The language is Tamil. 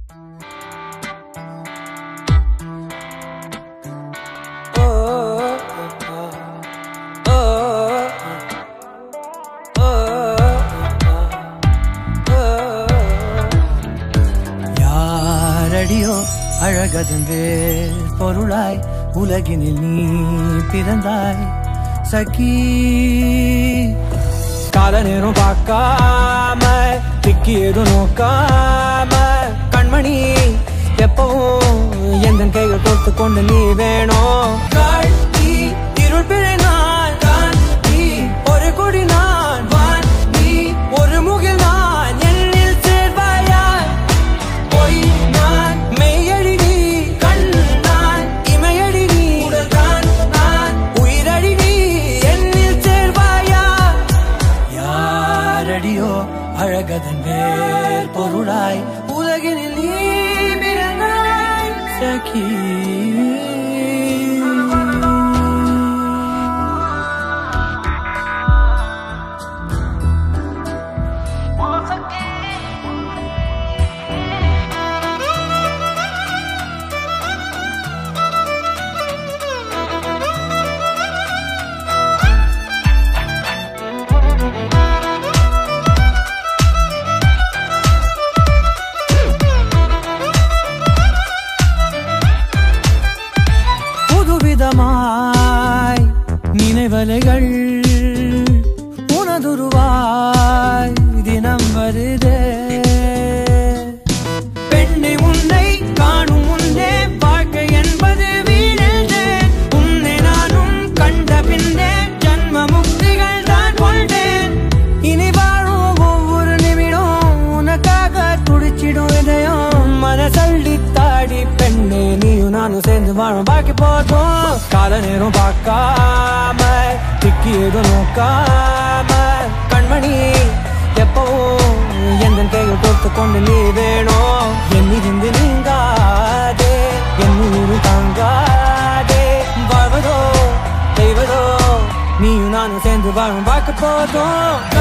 யாரடியோ அழகதென்று பொருளாய் உலகினில் நீ பிறந்தாய் சகி கால நேரம் பார்க்காம திக்கி எதுவும் நோக்காம கண்மணி எப்பவும் எந்த கைகள் கொடுத்து கொண்டு நீ வேணும் காட்டி இருள் பிழை நான் தான் நீ ஒரு கொடி நான் வான் நீ ஒரு முகில் நான் என்னில் சேர்வாயாய் பொய் நான் மெய்யடி நீ கண் நான் இமையடி நீ உடல் தான் நான் உயிரடி நீ என்னில் சேர்வாயா யாரடியோ அழகதன் வேர் பொருளாய் உலகினில் நீ பிறந்தாய் சகி புதுவிதமாய் நினைவலைகள் உனதுருவாய் தினம் வருதே பெண்ணை உன்னை காணும் முன்னே வாழ்க்கை என்பது வீணென்று உன்னை நானும் கண்ட பின்னே ஜன்ம முக்திகள் தான் கொண்டேன் இனி வாழும் ஒவ்வொரு நிமிடம் உனக்காக துடிச்சிடும் இதயம் மனசள்ளி தாடி பெண்ணே நீயும் நானும் சேர்ந்து வாழும் பாக்கி போதும் கால நேரம் பார்க்காம திக்கி எதுவும் நோக்காம கண்மணி எப்பவும் எந்த கைகள் கொடுத்து கொண்டு நீ வேணும் என்னிருந்து நீங்காதே என் உயிரும் தாங்காதே வாழ்வதோ தெய்வதோ நீயும் நானும் சேர்ந்து வாழும் பார்க்க போதும்